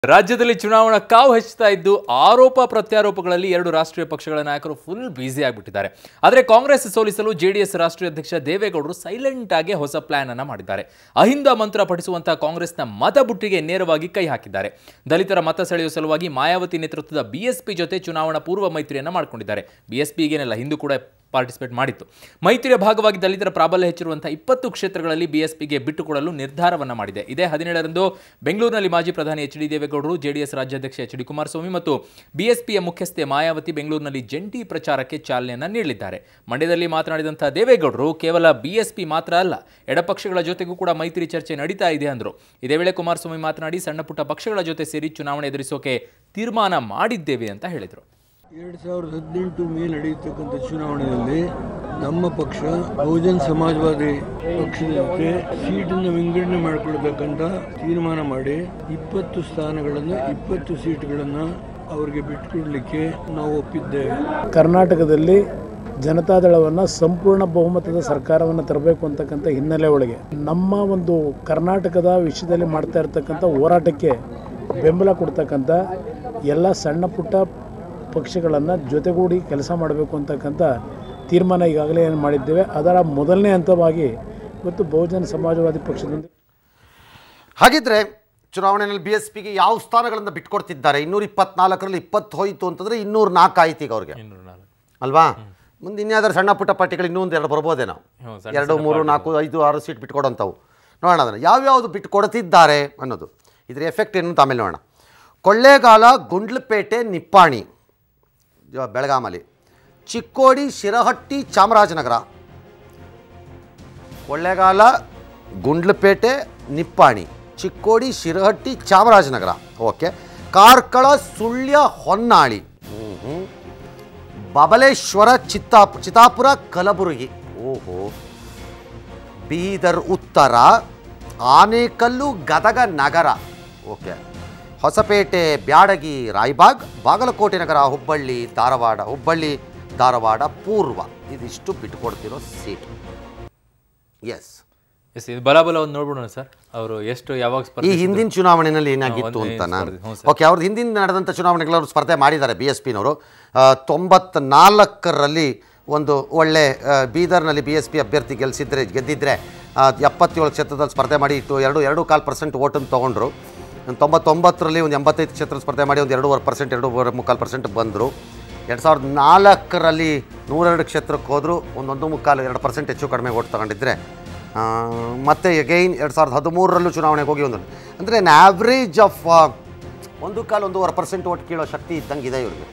ರಾಜ್ಯದಲ್ಲಿ ಚುನಾವಣಾ ಕಾವು ಹೆಚ್ಚುತ್ತಾ ಇದ್ದು ಆರೋಪ ಪ್ರತ್ಯಾರೋಪಗಳಲ್ಲಿ ಎರಡು ರಾಷ್ಟ್ರೀಯ ಪಕ್ಷಗಳ ನಾಯಕರು ಫುಲ್ ಬ್ಯುಸಿ ಆಗಿಬಿಟ್ಟಿದ್ದಾರೆ ಆದರೆ ಕಾಂಗ್ರೆಸ್ ಸೋಲಿಸಲು ಜೆಡಿಎಸ್ ರಾಷ್ಟ್ರೀಯ ಅಧ್ಯಕ್ಷ ದೇವೇಗೌಡರು ಸೈಲೆಂಟ್ ಆಗಿ ಹೊಸ ಪ್ಲಾನ್ ಅನ್ನ ಮಾಡಿದ್ದಾರೆ ಅಹಿಂದ ಮಂತ್ರ ಪಠಿಸುವಂತಹ ಕಾಂಗ್ರೆಸ್ನ ಮತಬುಟ್ಟಿಗೆ ನೇರವಾಗಿ ಕೈ ಹಾಕಿದ್ದಾರೆ ದಲಿತರ ಮತ ಸೆಳೆಯುವ ಸಲುವಾಗಿ ಮಾಯಾವತಿ ನೇತೃತ್ವದ ಬಿಎಸ್ಪಿ ಜೊತೆ ಚುನಾವಣಾ ಪೂರ್ವ ಮೈತ್ರಿಯನ್ನ ಮಾಡಿಕೊಂಡಿದ್ದಾರೆ ಬಿಎಸ್ಪಿಗೇನೆಲ್ಲ ಹಿಂದೂ ಕೂಡ ಪಾರ್ಟಿಸಿಪೇಟ್ ಮಾಡಿತ್ತು ಮೈತ್ರಿಯ ಭಾಗವಾಗಿ ದಲಿತರ ಪ್ರಾಬಲ್ಯ ಹೆಚ್ಚಿರುವಂತಹ ಇಪ್ಪತ್ತು ಕ್ಷೇತ್ರಗಳಲ್ಲಿ ಬಿಎಸ್ಪಿಗೆ ಬಿಟ್ಟುಕೊಡಲು ನಿರ್ಧಾರವನ್ನ ಮಾಡಿದೆ ಇದೇ ಹದಿನೇಳರಂದು ಬೆಂಗಳೂರಿನಲ್ಲಿ ಮಾಜಿ ಪ್ರಧಾನಿ ಎಚ್ ಡಿ ದೇವೇಗೌಡರು ಜೆಡಿಎಸ್ ರಾಜ್ಯಾಧ್ಯಕ್ಷ ಎಚ್ ಡಿ ಕುಮಾರಸ್ವಾಮಿ ಮತ್ತು ಬಿಎಸ್ಪಿಯ ಮುಖ್ಯಸ್ಥೆ ಮಾಯಾವತಿ ಬೆಂಗಳೂರಿನಲ್ಲಿ ಜಂಟಿ ಪ್ರಚಾರಕ್ಕೆ ಚಾಲನೆಯನ್ನ ನೀಡಲಿದ್ದಾರೆ ಮಂಡ್ಯದಲ್ಲಿ ಮಾತನಾಡಿದಂತಹ ದೇವೇಗೌಡರು ಕೇವಲ ಬಿಎಸ್ಪಿ ಮಾತ್ರ ಅಲ್ಲ ಎಡಪಕ್ಷಗಳ ಜೊತೆಗೂ ಕೂಡ ಮೈತ್ರಿ ಚರ್ಚೆ ನಡೀತಾ ಇದೆ ಅಂದರು ಇದೇ ವೇಳೆ ಕುಮಾರಸ್ವಾಮಿ ಮಾತನಾಡಿ ಸಣ್ಣ ಪುಟ್ಟ ಪಕ್ಷಗಳ ಜೊತೆ ಸೇರಿ ಚುನಾವಣೆ ಎದುರಿಸೋಕೆ ತೀರ್ಮಾನ ಮಾಡಿದ್ದೇವೆ ಅಂತ ಹೇಳಿದರು ಎರಡು ಸಾವಿರದ ಹದಿನೆಂಟು ಮೇಲೆ ನಡೆಯತಕ್ಕಂಥ ಚುನಾವಣೆಯಲ್ಲಿ ನಮ್ಮ ಪಕ್ಷ ಬಹುಜನ್ ಸಮಾಜವಾದಿ ಪಕ್ಷದ ಜೊತೆ ಸೀಟನ್ನು ವಿಂಗಡಣೆ ಮಾಡಿಕೊಳ್ಬೇಕಂತ ತೀರ್ಮಾನ ಮಾಡಿ ಇಪ್ಪತ್ತು ಸ್ಥಾನಗಳನ್ನು ಇಪ್ಪತ್ತು ಸೀಟ್ಗಳನ್ನು ಅವರಿಗೆ ಬಿಟ್ಟುಕೊಡ್ಲಿಕ್ಕೆ ನಾವು ಒಪ್ಪಿದ್ದೇವೆ ಕರ್ನಾಟಕದಲ್ಲಿ ಜನತಾದಳವನ್ನು ಸಂಪೂರ್ಣ ಬಹುಮತದ ಸರ್ಕಾರವನ್ನು ತರಬೇಕು ಅಂತಕ್ಕಂಥ ಹಿನ್ನೆಲೆ ಒಳಗೆ ನಮ್ಮ ಒಂದು ಕರ್ನಾಟಕದ ವಿಷಯದಲ್ಲಿ ಮಾಡ್ತಾ ಇರ್ತಕ್ಕಂಥ ಹೋರಾಟಕ್ಕೆ ಬೆಂಬಲ ಕೊಡ್ತಕ್ಕಂಥ ಎಲ್ಲ ಸಣ್ಣ ಪುಟ್ಟ ಪಕ್ಷಗಳನ್ನು ಜೊತೆಗೂಡಿ ಕೆಲಸ ಮಾಡಬೇಕು ಅಂತಕ್ಕಂಥ ತೀರ್ಮಾನ ಈಗಾಗಲೇ ಏನು ಮಾಡಿದ್ದೇವೆ ಅದರ ಮೊದಲನೇ ಹಂತವಾಗಿ ಇವತ್ತು ಬಹುಜನ ಸಮಾಜವಾದಿ ಪಕ್ಷದೊಂದಿಗೆ ಹಾಗಿದ್ರೆ ಚುನಾವಣೆಯಲ್ಲಿ ಬಿ ಎಸ್ ಪಿಗೆ ಯಾವ ಸ್ಥಾನಗಳನ್ನು ಬಿಟ್ಕೊಡ್ತಿದ್ದಾರೆ ಇನ್ನೂರ ಇಪ್ಪತ್ನಾಲ್ಕರಲ್ಲಿ ಇಪ್ಪತ್ತು ಹೋಯಿತು ಅಂತಂದರೆ ಇನ್ನೂರ ನಾಲ್ಕು ಆಯ್ತು ಈಗ ಅವ್ರಿಗೆ ಅಲ್ವಾ ಮುಂದೆ ಇನ್ಯಾವ್ದಾರು ಸಣ್ಣ ಪುಟ್ಟ ಪಾರ್ಟಿಗಳು ಇನ್ನೂ ಒಂದು ಎರಡು ಬರ್ಬೋದೇನೋ ಹ್ಞೂ, ಸಣ್ಣ ಎರಡು ಮೂರು ನಾಲ್ಕು ಐದು ಆರು ಸೀಟ್ ಬಿಟ್ಕೊಡೋಂಥವು ನೋಡೋಣ ಅದನ್ನು ಯಾವ್ಯಾವುದು ಬಿಟ್ಕೊಡ್ತಿದ್ದಾರೆ ಅನ್ನೋದು ಇದ್ರ ಎಫೆಕ್ಟ್ ಏನು ಅಂತ ಆಮೇಲೆ ನೋಡೋಣ ಕೊಳ್ಳೇಗಾಲ ಗುಂಡ್ಲಪೇಟೆ ನಿಪ್ಪಾಣಿ ಜ- ಬೆಳಗಾಮಲ್ಲಿ ಚಿಕ್ಕೋಡಿ ಶಿರಹಟ್ಟಿ ಚಾಮರಾಜನಗರ ಕೊಳ್ಳೇಗಾಲ ಗುಂಡ್ಲಪೇಟೆ ನಿಪ್ಪಾಣಿ ಚಿಕ್ಕೋಡಿ ಶಿರಹಟ್ಟಿ ಚಾಮರಾಜನಗರ ಓಕೆ ಕಾರ್ಕಳ ಸುಳ್ಯ ಹೊನ್ನಾಳಿ ಹ್ಮ್, ಹ್ಮ್. ಬಬಲೇಶ್ವರ ಚಿತ್ತಾಪ್ ಚಿತ್ತಾಪುರ ಕಲಬುರಗಿ ಓಹೋ ಬೀದರ್ ಉತ್ತರ ಆನೇಕಲ್ಲು ಗದಗ ನಗರ ಓಕೆ ಹೊಸಪೇಟೆ ಬ್ಯಾಡಗಿ ರಾಯಬಾಗ್ ಬಾಗಲಕೋಟೆ ನಗರ ಹುಬ್ಬಳ್ಳಿ ಧಾರವಾಡ ಹುಬ್ಬಳ್ಳಿ ಧಾರವಾಡ ಪೂರ್ವ ಇದಿಷ್ಟು ಬಿಟ್ಕೊಡ್ತಿರೋ ಸೀಟ್ ಎಸ್ ಎಸ್ ಇದು ಬಲಾಬಲ ಒಂದು ನೋಡ್ಬಿಡೋಣ ಸರ್ ಅವರು ಎಷ್ಟು ಯಾವಾಗ ಈ ಸ್ಪರ್ಧೆ ಹಿಂದಿನ ಚುನಾವಣೆಯಲ್ಲಿ ಏನಾಗಿತ್ತು ಒಂದೇ ಅಂತ ನಾನು ಸ್ಪರ್ಧೆ, ಹ್ಞೂ ಸರ್. ಓಕೆ ಅವ್ರದ್ದು ಹಿಂದಿನ ನಡೆದಂಥ ಚುನಾವಣೆಗಳು ಅವರು ಸ್ಪರ್ಧೆ ಮಾಡಿದ್ದಾರೆ ಬಿ ಎಸ್ ಪಿನವರು ತೊಂಬತ್ನಾಲ್ಕರಲ್ಲಿ ಒಂದು ಒಳ್ಳೆ ಆ, ಬೀದರ್ನಲ್ಲಿ ಬಿ ಎಸ್ ಪಿ ಅಭ್ಯರ್ಥಿ ಗೆಲ್ಲಿಸಿದ್ರೆ ಗೆದ್ದಿದ್ರೆ ಆ, ಎಪ್ಪತ್ತೇಳು ಕ್ಷೇತ್ರದಲ್ಲಿ ಸ್ಪರ್ಧೆ ಮಾಡಿ ಇಟ್ಟು ಎರಡು ಎರಡು ಕಾಲು ಪರ್ಸೆಂಟ್ ಓಟನ್ನು ತೊಗೊಂಡ್ರು ತೊಂಬತ್ತೊಂಬತ್ತರಲ್ಲಿ ಒಂದು ಎಂಬತ್ತೈದು ಕ್ಷೇತ್ರ ಸ್ಪರ್ಧೆ ಮಾಡಿ ಒಂದು ಎರಡೂವರೆ ಪರ್ಸೆಂಟ್ ಎರಡೂವರೆ ಮುಕ್ಕಾಲು ಪರ್ಸೆಂಟ್ ಬಂದರು ಎರಡು ಸಾವಿರದ ನಾಲ್ಕರಲ್ಲಿ ನೂರೆರಡು ಕ್ಷೇತ್ರಕ್ಕೆ ಹೋದರು ಒಂದೊಂದು ಮುಕ್ಕಾಲು ಎರಡು ಪರ್ಸೆಂಟ್ ಹೆಚ್ಚು ಕಡಿಮೆ ಓಟ್ ತಗೊಂಡಿದ್ರೆ ಆ, ಮತ್ತೆ ಎಗೈನ್ ಎರಡು ಸಾವಿರದ ಹದಿಮೂರರಲ್ಲೂ ಚುನಾವಣೆಗೆ ಹೋಗಿ ಒಂದು ಅಂದರೆ ಆನ್ ಆವ್ರೇಜ್ ಆಫ್ ಒಂದು ಕಾಲು ಒಂದೂವರೆ ಪರ್ಸೆಂಟ್ ಓಟ್ ಕೀಳೋ ಶಕ್ತಿ ಇದ್ದಂಗೆ ಇದೆ ಇವ್ರಿಗೆ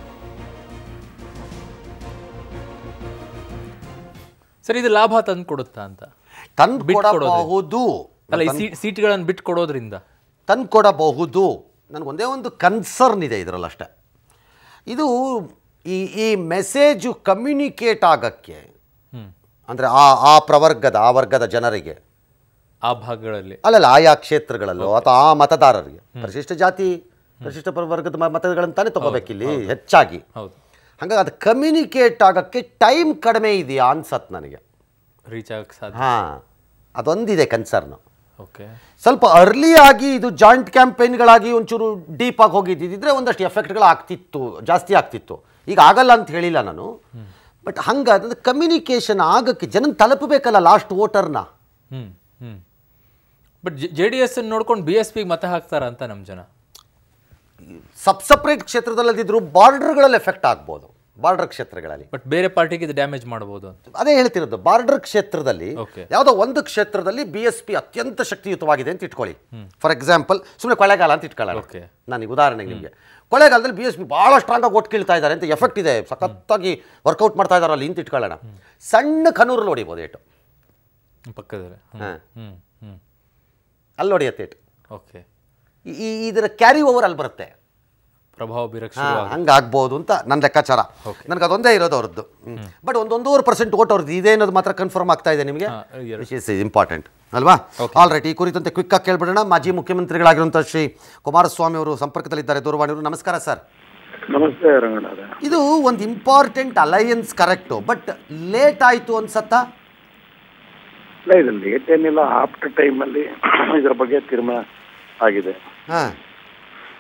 ಸರ್ ಇದು ಲಾಭ ತಂದು ಕೊಡುತ್ತಾ ಅಂತ ತಂದು ಬಿಟ್ಕೊಡೋದು. ಕೊಡಬಹುದು ಅಲ್ಲ ಈ ಸೀಟ್ ಸೀಟ್ಗಳನ್ನು ಬಿಟ್ಟು ಕೊಡೋದ್ರಿಂದ ತಂದು ಕೊಡಬಹುದು ನನಗೊಂದೇ ಒಂದು ಕನ್ಸರ್ನ್ ಇದೆ ಇದರಲ್ಲಿ ಅಷ್ಟೇ ಇದು ಈ ಈ ಮೆಸೇಜು ಕಮ್ಯುನಿಕೇಟ್ ಆಗೋಕ್ಕೆ ಹ್ಮ್ ಅಂದರೆ ಆ ಆ ಪ್ರವರ್ಗದ ಆ ವರ್ಗದ ಜನರಿಗೆ ಆ ಭಾಗಗಳಲ್ಲಿ ಅಲ್ಲಲ್ಲ ಆಯಾ ಕ್ಷೇತ್ರಗಳಲ್ಲೋ ಅಥವಾ ಆ ಮತದಾರರಿಗೆ ಪರಿಶಿಷ್ಟ ಜಾತಿ ಪರಿಶಿಷ್ಟ ವರ್ಗದ ಮ- ಮತಗಳನ್ನು ತಾನೇ ತಗೋಬೇಕಿಲ್ಲಿ ಹೆಚ್ಚಾಗಿ ಹೌದು ಹಾಗಾಗಿ ಅದು ಕಮ್ಯುನಿಕೇಟ್ ಆಗೋಕ್ಕೆ ಟೈಮ್ ಕಡಿಮೆ ಇದೆಯಾ ಅನ್ಸತ್ ನನಗೆ ರೀಚ್ ಆಗಕ್ಕೆ ಸಾಧ್ಯ ಹಾಂ ಅದೊಂದಿದೆ ಕನ್ಸರ್ನು ಓಕೆ ಸ್ವಲ್ಪ ಅರ್ಲಿ ಆಗಿ ಇದು ಜಾಯಿಂಟ್ ಕ್ಯಾಂಪೇನ್ಗಳಾಗಿ ಒಂಚೂರು ಡೀಪ್ ಆಗಿ ಹೋಗಿದ್ದಿದ್ರೆ ಒಂದಷ್ಟು ಎಫೆಕ್ಟ್ಗಳು ಆಗ್ತಿತ್ತು ಜಾಸ್ತಿ ಆಗ್ತಿತ್ತು ಈಗ ಆಗಲ್ಲ ಅಂತ ಹೇಳಿಲ್ಲ ನಾನು ಬಟ್ ಹಂಗಾದ್ರೆ ಕಮ್ಯುನಿಕೇಷನ್ ಆಗಕ್ಕೆ ಜನ ತಲುಪಬೇಕಲ್ಲ ಲಾಸ್ಟ್ ವೋಟರ್ನ hmm hmm but J D S ನೋಡ್ಕೊಂಡು ಬಿ ಎಸ್ ಪಿಗೆ ಮತ ಹಾಕ್ತಾರ ಅಂತ ನಮ್ಮ ಜನ ಸಬ್ ಸಪ್ರೇಟ್ ಕ್ಷೇತ್ರದಲ್ಲದಿದ್ರು ಬಾರ್ಡರ್ಗಳಲ್ಲಿ ಎಫೆಕ್ಟ್ ಆಗ್ಬೋದು ಬಾರ್ಡರ್ ಕ್ಷೇತ್ರಗಳಲ್ಲಿ ಬಟ್ ಬೇರೆ ಪಾರ್ಟಿಗೆ ಇದು ಡ್ಯಾಮೇಜ್ ಮಾಡ್ಬೋದು ಅಂತ ಅದೇ ಹೇಳ್ತಿರೋದು ಬಾರ್ಡರ್ ಕ್ಷೇತ್ರದಲ್ಲಿ Okay. ಯಾವುದೋ ಒಂದು ಕ್ಷೇತ್ರದಲ್ಲಿ ಬಿ ಎಸ್ ಪಿ ಅತ್ಯಂತ ಶಕ್ತಿಯುತವಾಗಿದೆ ಅಂತ ಇಟ್ಕೊಳ್ಳಿ ಫಾರ್ ಎಕ್ಸಾಂಪಲ್ ಸುಮ್ಮನೆ ಕೊಳ್ಳೇಗಾಲ ಅಂತ ಇಟ್ಕೊಳ್ಳೋಣ Okay. ನನಗೆ ಉದಾಹರಣೆಗೆ ನಿಮಗೆ ಕೊಳ್ಳೇಗಾಲದಲ್ಲಿ ಬಿ ಎಸ್ ಪಿ ಭಾಳ ಸ್ಟ್ರಾಂಗಾಗಿ ಓಟ್ ಕೀಳ್ತಾ ಇದ್ದಾರೆ ಅಂತ ಎಫೆಕ್ಟ್ ಇದೆ ಸಖತ್ತಾಗಿ ವರ್ಕೌಟ್ ಮಾಡ್ತಾ ಇದ್ದಾರೆ ಅಲ್ಲಿ ಅಂತ ಇಟ್ಕೊಳ್ಳೋಣ ಸಣ್ಣ ಕನೂರಲ್ಲಿ ಹೊಡಿಬೋದು ಏಟು ಪಕ್ಕದಲ್ಲಿ ಹಾ. ಹ್ಮ್ ಹ್ಮ್ ಅಲ್ಲಿ ಹೊಡೆಯುತ್ತೆ ಏಟು ಓಕೆ ಈ- ಈ ಇದರ ಕ್ಯಾರಿ ಓವರ್ ಅಲ್ಲಿ ಬರುತ್ತೆ ಪ್ರಭಾವ ಬೀರಕ್ ಹಾ, ಶುರು ಆಗುತ್ತೆ. ಹಂಗಾಗ್ಬೋದು ಅಂತ ನನ್ನ ಲೆಕ್ಕಾಚಾರ ನನಗೆ ಅದೊಂದೇ ಇರೋದು ಅವ್ರದ್ದು ಬಟ್ ಒಂದು ಒಂದೂವರೆ ಪರ್ಸೆಂಟ್ ಓಟ್ ಅವ್ರದ್ದು ಇದೆ ಅನ್ನೋದು ಮಾತ್ರ ಕನ್ಫರ್ಮ್ ಆಗ್ತಾ ಇದೆ ನಿಮಗೆ ಹಾ, ಎರಡು. ವಿಚ್ ಇಸ್ ಇಂಪಾರ್ಟೆಂಟ್ ಅಲ್ವಾ ಆಲ್ ರೈಟ್ ಈ ಕುರಿತಂತೆ ಕ್ವಿಕ್ ಆಗಿ ಕೇಳ್ಬಿಡೋಣ ಮಾಜಿ ಮುಖ್ಯಮಂತ್ರಿಗಳಾಗಿರುವಂಥ ಶ್ರೀ ಕುಮಾರಸ್ವಾಮಿ ಅವರು ಸಂಪರ್ಕದಲ್ಲಿದ್ದಾರೆ ದೂರವಾಣಿಯವರು ನಮಸ್ಕಾರ ಸರ್ ನಮಸ್ತೆ ರಂಗನಾಥ ಇದು ಒಂದು important alliance correct but late ಆಯಿತು ಅನ್ಸತ್ತಾ ಇಲ್ಲ ಇದು ಲೇಟ್ ಏನಿಲ್ಲ ಆಫ್ಟರ್ ಟೈಮಲ್ಲಿ ಇದ್ರ ಬಗ್ಗೆ ತೀರ್ಮಾನ ಆಗಿದೆ ಹಾಂ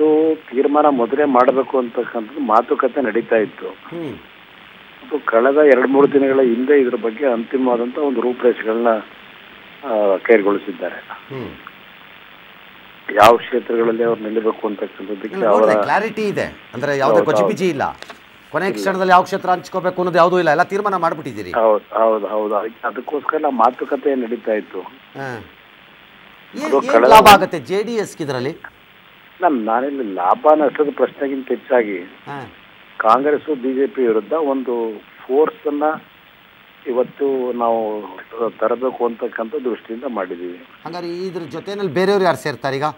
ಒಂದು ತೀರ್ಮಾನ ಮೊದಲೇ ಮಾಡಬೇಕು ಅಂತಕ್ಕಂಥದ್ದು ಮಾತುಕತೆ ನಡೀತಾ ಇತ್ತು ಹ್ಞೂ ಅದು ಕಳೆದ ಎರಡು ಮೂರು ದಿನಗಳ ಹಿಂದೆ ಇದ್ರ ಬಗ್ಗೆ ಅಂತಿಮವಾದಂತ ಒಂದು ರೂಪರೇಷೆಗಳನ್ನ ಕೈಗೊಳಿಸಿದ್ದಾರೆ ಹ್ಞೂ ಯಾವ ಕ್ಷೇತ್ರಗಳಲ್ಲಿ ಅವ್ರು ನಿಲ್ಲಬೇಕು ಅಂತಕ್ಕಂಥದ್ದಕ್ಕೆ ಅವರ ಕ್ಲಾರಿಟಿ ಇದೆ ಅಂದರೆ ಯಾವುದೇ ಹೌದು, ಕೊಚಿಪಿಚಿ ಇಲ್ಲ ಕೊನೆ ಕ್ಷಣದಲ್ಲಿ ಯಾವ ಕ್ಷೇತ್ರ ಹಂಚ್ಕೋಬೇಕು ಅನ್ನೋದು ಯಾವುದೂ ಇಲ್ಲ ಎಲ್ಲ ತೀರ್ಮಾನ ಮಾಡಿಬಿಟ್ಟಿದ್ದೀರಿ ಹೌದು ಹೌದು ಹೌದು ಅದಕ್ಕೆ ಅದಕ್ಕೋಸ್ಕರ ನಾವು ಮಾತುಕತೆ ನಡೀತಾ ಇತ್ತು ಹಾಂ ಅದು ಏನು ಕಳೆದ- ಲಾಭ ಆಗುತ್ತೆ ಜೆ ಡಿ ಎಸ್ಗೆ ಇದರಲ್ಲಿ ನಾನು ನಾನಿಲ್ಲಿ ಲಾಭ ನಷ್ಟದ ಪ್ರಶ್ನೆಗಿಂತ ಹೆಚ್ಚಾಗಿ ಹಾಂ ಕಾಂಗ್ರೆಸ್ ಬಿಜೆಪಿ ವಿರುದ್ಧ ಒಂದು ಫೋರ್ಸ್ ಅನ್ನ ಇವತ್ತು ನಾವು ತರಬೇಕು ಅಂತಕ್ಕಂಥ ದೃಷ್ಟಿಯಿಂದ ಮಾಡಿದ್ದೀವಿ ಹಂಗಾರೆ ಇದ್ರ ಜೊತೆನಲ್ಲಿ ಬೇರೆಯವ್ರು ಯಾರು ಸೇರ್ತಾರೆ ಈಗ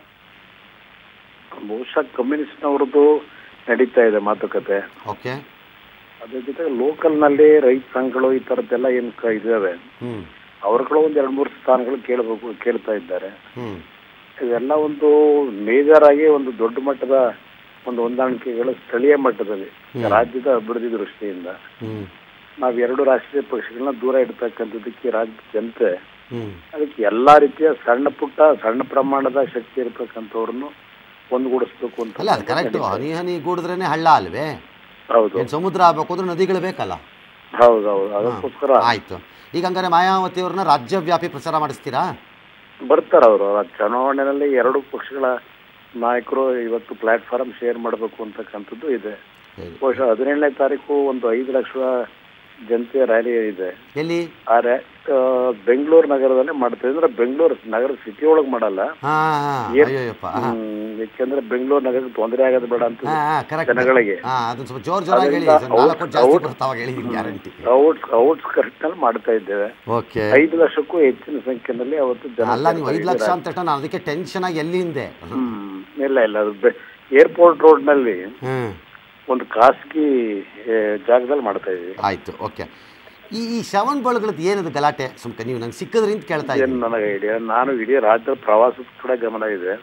ಬಹುಶಃ ಕಮ್ಯುನಿಸ್ಟ್ನವ್ರದ್ದು ನಡೀತಾ ಇದೆ ಮಾತುಕತೆ ಓಕೆ ಅದ್ರ ಜೊತೆ ಲೋಕಲ್ನಲ್ಲಿ ರೈತ ಸಂಘಗಳು ಈ ಥರದ್ದೆಲ್ಲ ಏನು ಕ- ಇದಾವೆ ಹ್ಞೂ ಅವ್ರುಗಳು ಒಂದು ಎರಡು ಮೂರು ಸ್ಥಾನಗಳು ಕೇಳಬೇಕು ಕೇಳ್ತಾ ಇದ್ದಾರೆ ಹ್ಞೂ ಇವೆಲ್ಲ ಒಂದು ಮೇಜರ್ ಆಗಿ ಒಂದು ದೊಡ್ಡ ಮಟ್ಟದ ಒಂದು ಹೊಂದಾಣಿಕೆಗಳು ಸ್ಥಳೀಯ ಮಟ್ಟದಲ್ಲಿ ರಾಜ್ಯದ ಅಭಿವೃದ್ಧಿ ದೃಷ್ಟಿಯಿಂದ ಹ್ಞೂ ನಾವು ಎರಡು ರಾಷ್ಟ್ರೀಯ ಪಕ್ಷಗಳನ್ನ ದೂರ ಇಡ್ತಕ್ಕಂಥದ್ದಕ್ಕೆ ರಾಜ್ಯದ ಜನತೆ ಹ್ಞೂ ಅದಕ್ಕೆ ಎಲ್ಲಾ ರೀತಿಯ ಸಣ್ಣ ಪುಟ್ಟ ಸಣ್ಣ ಪ್ರಮಾಣದ ಶಕ್ತಿ ಇರತಕ್ಕಂಥವ್ರನ್ನು ಒಂದುಗೂಡಿಸ್ಬೇಕು ಅಂತ ಅಲ್ಲ ಅದು ಕರೆಕ್ಟು ಹನಿ ಹನಿ ಗೂಡಿದ್ರೇನೆ ಹಳ್ಳ ಅಲ್ವೇ ಹೌದು ಏನು ಸಮುದ್ರ ಆಗ್ಬೇಕು ಅಂದ್ರೆ ನದಿಗಳು ಬೇಕಲ್ಲ ಹೌದು ಹೌದು ಅದಕ್ಕೋಸ್ಕರ ಆಯಿತು ಈಗ ಹಂಗಾರೆ ಮಾಯಾವತಿ ಅವ್ರನ್ನ ರಾಜ್ಯವ್ಯಾಪಿ ಪ್ರಚಾರ ಮಾಡಿಸ್ತೀರಾ ಬರ್ತಾರ ಅವರು ಚುನಾವಣೆಯಲ್ಲಿ ಎರಡು ಪಕ್ಷಗಳ ನಾಯಕರು ಇವತ್ತು ಪ್ಲಾಟ್ಫಾರ್ಮ್ ಶೇರ್ ಮಾಡಬೇಕು ಅಂತಕ್ಕಂಥದ್ದು ಇದೆ ಸರಿ. ಬಹುಶಃ ಹದಿನೇಳನೇ ತಾರೀಕು ಒಂದು ಐದು ಲಕ್ಷ ಜನತೆಯ ರ್ಯಾಲಿ ಇದೆ ಎಲ್ಲಿ ಆ ರ್ಯಾ ಬೆಂಗಳೂರು ನಗರದಲ್ಲೇ ಮಾಡ್ತಾ ಅಂದ್ರೆ ಬೆಂಗಳೂರು ನಗರ ಸಿಟಿ ಒಳಗೆ ಮಾಡಲ್ಲ ಹಾ ಹಾ ಏನ್- ಅಯ್ಯೋಯಪ್ಪ ಹಾ ಹ್ಮ್, ಯಾಕೆಂದ್ರೆ ಬೆಂಗಳೂರು ನಗರಕ್ಕೆ ತೊಂದರೆ ಆಗೋದು ಬೇಡ ಅಂತ ಹಾ ಕರೆಕ್ಟ್ ಜನಗಳಿಗೆ ಹಾ ಅದನ್ನ ಸ್ವಲ್ಪ ಜೋರ್ ಜೋರಾಗಿ ಹೇಳಿ ಅದರಿಂದ ಸ್ವಲ್ಪ ನಾಲ್ಕು ಕೋಟಿ ಜಾಸ್ತಿ ಔಟ್- ಬರ್ತಾವಾಗ ಹೇಳಿದೀನಿ ಗ್ಯಾರಂಟಿ ಔಟ್ಸ್ ಔಟ್ಸ್ಕರ್ಟ್ ನಲ್ಲಿ ಮಾಡ್ತಾ ಇದ್ದೇವೆ ಓಕೆ ಐದು ಲಕ್ಷಕ್ಕೂ ಹೆಚ್ಚಿನ ಸಂಖ್ಯೆಯಲ್ಲಿ ಅವತ್ತು ಜನ ಅಲ್ಲ ನೀವು ಐದು ಲಕ್ಷ ಅಂತ ತಕ್ಷಣ ನಾನು ಅದಕ್ಕೆ ಟೆನ್ಷನ್ ಆಗಿ ಎಲ್ಲಿ ಹಿಂದೆ ಹ್ಮ್ ಇಲ್ಲ ಇಲ್ಲ ಅದು ಏರ್ಪೋರ್ಟ್ ರೋಡ್ ನಲ್ಲಿ ಹ್ಮ್ ಒಂದು ಖಾಸಗಿ ಏ, ಜಾಗದಲ್ಲಿ ಮಾಡ್ತಾ ಇದೀವಿ ಆಯ್ತು ಓಕೆ ಈ ಈ ಶ್ರವಣ್ ಬಳಗಳದ್ದು ಏನದು ಗಲಾಟೆ ಸುಮ್ಕೆ ನೀವು ನಂಗೆ ಸಿಕ್ಕದ್ರಿಂದ ಕೇಳ್ತಾ ಏನ್ ಇದ್ದೀನಿ ನನಗೆ ಐಡಿಯಾ ನಾನು ಇಡೀ ರಾಜ್ಯದ ಪ್ರವಾಸದ ಕೂಡ ಗಮನ ಇದೆ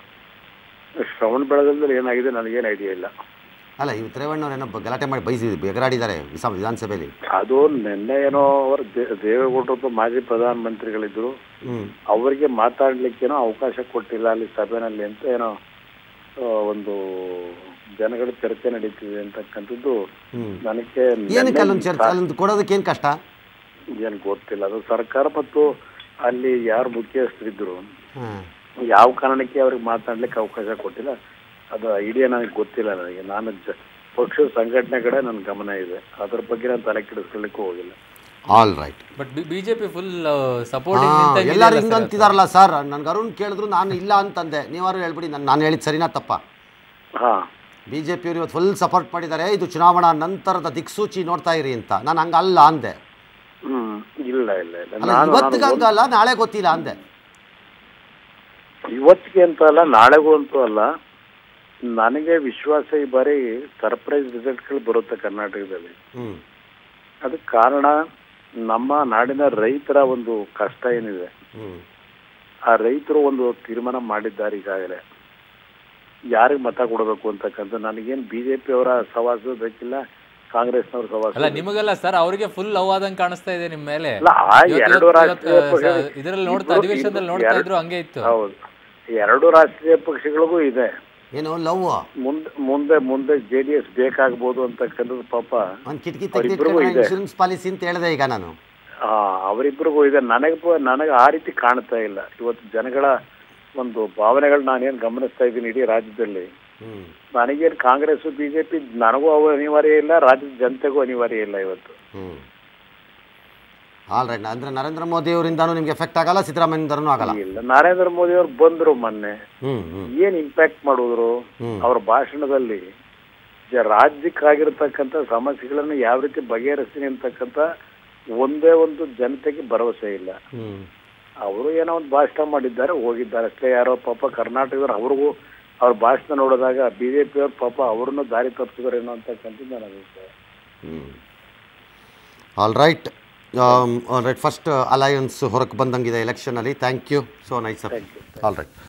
ಶ್ರವಣ ಬೆಳಗದಲ್ಲಿ ಏನಾಗಿದೆ ನನಗೇನು ಐಡಿಯಾ ಇಲ್ಲ ಅಲ್ಲ ಇವು ರೇವಣ್ಣವ್ರು ಏನೋ ಬ- ಗಲಾಟೆ ಮಾಡಿ ಬೈಸಿ ಬೆಗರಾಡಿದ್ದಾರೆ ವಿಸ- ವಿಧಾನಸಭೆಯಲ್ಲಿ ಅದು ನಿನ್ನೆ ಏನೋ ಅವರು ದೇವೇಗೌಡರು ಮಾಜಿ ಪ್ರಧಾನಮಂತ್ರಿಗಳಿದ್ರು ಹ್ಮ್ ಅವರಿಗೆ ಮಾತಾಡ್ಲಿಕ್ಕೇನೋ ಅವಕಾಶ ಕೊಟ್ಟಿಲ್ಲ ಅಲ್ಲಿ ಸಭೆನಲ್ಲಿ ಅಂತ ಏನೋ ಆ, ಒಂದು ಜನಗಳ ಚರ್ಚೆ ನಡೀತಿದೆ ಅಂತಕ್ಕಂಥದ್ದು ಹ್ಮ್ ನನಗೆ ಏನಕ್ಕೆ ಅಲ್ಲೊಂದು ಚರ್ಚೆ ಅಲ್ಲೊಂದು ಕೊಡೋದಕ್ಕೆ ಏನು ಕಷ್ಟ ಏನು ಗೊತ್ತಿಲ್ಲ ಅದು ಸರ್ಕಾರ ಮತ್ತು ಅಲ್ಲಿ ಯಾರು ಮುಖ್ಯಸ್ಥರಿದ್ರು ಹಾಂ ಯಾವ ಕಾರಣಕ್ಕೆ ಅವ್ರಿಗೆ ಮಾತಾಡ್ಲಿಕ್ಕೆ ಅವಕಾಶ ಕೊಟ್ಟಿಲ್ಲ ಅದು ಐಡಿಯಾ ನನಗೆ ಗೊತ್ತಿಲ್ಲ ನನಗೆ ನಾನು ಜ ಪಕ್ಷದ ಸಂಘಟನೆ ಕಡೆ ನನ್ನ ಗಮನ ಇದೆ ಅದ್ರ ಬಗ್ಗೆ ನಾನು ತಲೆ ಕೆಡಿಸ್ಕೊಳ್ಳಿಕ್ಕೂ ಹೋಗಿಲ್ಲ all right but BJP full supporting ಎಲ್ಲರೂ ಹಿಂಗೆ ಅಂತಿದಾರಲ್ಲ ಸರ್ ನನ್ಗೆ ಅರುಣ್ ಕೇಳಿದ್ರು ನಾನು ಇಲ್ಲ ಅಂತಂದೆ ನೀವಾರು ಹೇಳ್ಬಿಡಿ ನಾನು ನಾನು ಹೇಳಿದ್ದು ಸರಿನಾ ತಪ್ಪ ಹಾ ಬಿ ಜೆ ಪಿಯವರು ಇವತ್ತು ಫುಲ್ ಸಪೋರ್ಟ್ ಮಾಡಿದ್ದಾರೆ ಇದು ಚುನಾವಣಾ ನಂತರದ ದಿಕ್ಸೂಚಿ ನೋಡ್ತಾ ಇರಿ ಅಂತ ನಾನು ಹಂಗಲ್ಲ ಅಂದೆ ಹ್ಮ್ ಇಲ್ಲ ಇಲ್ಲ ಇಲ್ಲ ಅಲ್ಲ ನಾನು ಇವತ್ತಿಗೆ ಹಂಗಲ್ಲ ನಾಳೆ ಗೊತ್ತಿಲ್ಲ ಅಂದೆ ಇವತ್ತಿಗೆ ಅಂತ ಅಲ್ಲ ನಾಳೆಗೂ ಅಂತೂ ಅಲ್ಲ ನನಗೆ ವಿಶ್ವಾಸ ಈ ಬಾರಿ ಸರ್ಪ್ರೈಸ್ ರಿಸಲ್ಟ್ಗಳು ಬರುತ್ತೆ ಕರ್ನಾಟಕದಲ್ಲಿ ಹ್ಞೂ ಅದಕ್ಕೆ ಕಾರಣ ನಮ್ಮ ನಾಡಿನ ರೈತರ ಒಂದು ಕಷ್ಟ ಏನಿದೆ ಹ್ಞೂ ಆ ರೈತರು ಒಂದು ತೀರ್ಮಾನ ಮಾಡಿದ್ದಾರೆ ಈಗಾಗಲೇ ಯಾರಿಗೆ ಮತ ಕೊಡಬೇಕು ಅಂತಕ್ಕಂಥ ನನಗೇನು ಬಿಜೆಪಿ ಅವರ ಸವಾಸ ಬೇಕಿಲ್ಲ ಕಾಂಗ್ರೆಸ್ನವ್ರ ಸವಾಸ ಅಲ್ಲ ನಿಮಗಲ್ಲ ಸರ್ ಅವರಿಗೆ ಫುಲ್ ಲವ್ ಆದಂಗೆ ಕಾಣಿಸ್ತಾ ಇದೆ ನಿಮ್ಮ ಮೇಲೆ ಅಲ್ಲ, ಆ ಇವತ್ತು- ಎರಡು ಇವತ್ತು- ರಾಷ್ಟ್ರೀಯ ಇವತ್ತು, ಪಕ್ಷಗಳು- ಸ- ಇದ್ರಲ್ಲಿ ನೋಡ್ತಾ ಇಬ್ರು- ಅಧಿವೇಶನದಲ್ಲಿ ಇಬ್ರು- ನೋಡ್ತಾ ಎರಡು- ಇದ್ರು ಹಂಗೆ ಇತ್ತು ಹೌದು ಎರಡು ರಾಷ್ಟ್ರೀಯ ಪಕ್ಷಗಳಿಗೂ ಇದೆ ಏನು ಲವ್ ಮುಂದೆ ಮುಂದೆ ಮುಂದೆ ಜೆ ಡಿ ಎಸ್ ಬೇಕಾಗ್ಬೋದು ಅಂತಕ್ಕಂಥದ್ದು ಪಾಪ ಒಂದು ಕಿಟಕಿ ಅವ್ರಿಬ್ರಿಗೂ ತೆಗೆದಿಟ್ಕೊಂಡು ಇದೆ. ಇನ್ಶೂರೆನ್ಸ್ ಪಾಲಿಸಿ ಅಂತ ಹೇಳಿದೆ ಈಗ ನಾನು ಆ, ಅವರಿಬ್ಬರಿಗೂ ಇದೆ ನನಗೆ ಪ- ನನಗೆ ಆ ರೀತಿ ಕಾಣ್ತಾ ಇಲ್ಲ ಇವತ್ತು ಜನಗಳ ಒಂದು ಭಾವನೆಗಳು ನಾನೇನು ಗಮನಿಸ್ತಾ ಇದ್ದೀನಿ ಇಡೀ ರಾಜ್ಯದಲ್ಲಿ ಹ್ಞೂ ನನಗೇನು ಕಾಂಗ್ರೆಸ್ ಬಿಜೆಪಿ ನನಗೂ ಅವು ಅನಿವಾರ್ಯ ಇಲ್ಲ ರಾಜ್ಯದ ಜನತೆಗೂ ಅನಿವಾರ್ಯ ಇಲ್ಲ ಇವತ್ತು ಹ್ಞೂ ಆಲ್ ರೈಟ್ ಅಂದರೆ ನರೇಂದ್ರ ಮೋದಿ ಅವರಿಂದನೂ ನಿಮ್ಗೆ ಎಫೆಕ್ಟ್ ಆಗಲ್ಲ ಸಿದ್ದರಾಮಯ್ಯದಿಂದನೂ ಆಗಲ್ಲ ಇಲ್ಲ ನರೇಂದ್ರ ಮೋದಿ ಅವರು ಬಂದ್ರು ಮೊನ್ನೆ ಹ್ಞೂ ಹ್ಞೂ ಏನ್ ಇಂಪ್ಯಾಕ್ಟ್ ಮಾಡಿದ್ರು ಹ್ಮ್. ಅವ್ರ ಭಾಷಣದಲ್ಲಿ ಜ- ರಾಜ್ಯಕ್ಕಾಗಿರ್ತಕ್ಕಂಥ ಸಮಸ್ಯೆಗಳನ್ನು ಯಾವ ರೀತಿ ಬಗೆಹರಿಸ್ತೀನಿ ಅಂತಕ್ಕಂಥ ಒಂದೇ ಒಂದು ಜನತೆಗೆ ಭರವಸೆ ಇಲ್ಲ ಹ್ಞೂ ಅವರು ಏನೋ ಒಂದು ಭಾಷಣ ಮಾಡಿದ್ದಾರೆ ಹೋಗಿದ್ದಾರೆ ಅಷ್ಟೇ ಯಾರೋ ಪಾಪ ಕರ್ನಾಟಕದವ್ರು ಅವ್ರಿಗೂ ಅವ್ರ ಭಾಷಣ ನೋಡಿದಾಗ ಬಿಜೆಪಿ ಅವ್ರ ಪಾಪ ಅವ್ರನ್ನೂ ದಾರಿ ತಪ್ಪಿದಾರೇನೋ ಅಂತಕ್ಕಂಥದ್ದು ನನ್ನ ಅಭಿಪ್ರಾಯ ಹ್ಞೂ all right all right first alliance ಹೊರಗೆ ಬಂದಂಗಿದೆ ಎಲೆಕ್ಷನಲ್ಲಿ thank you so nice all right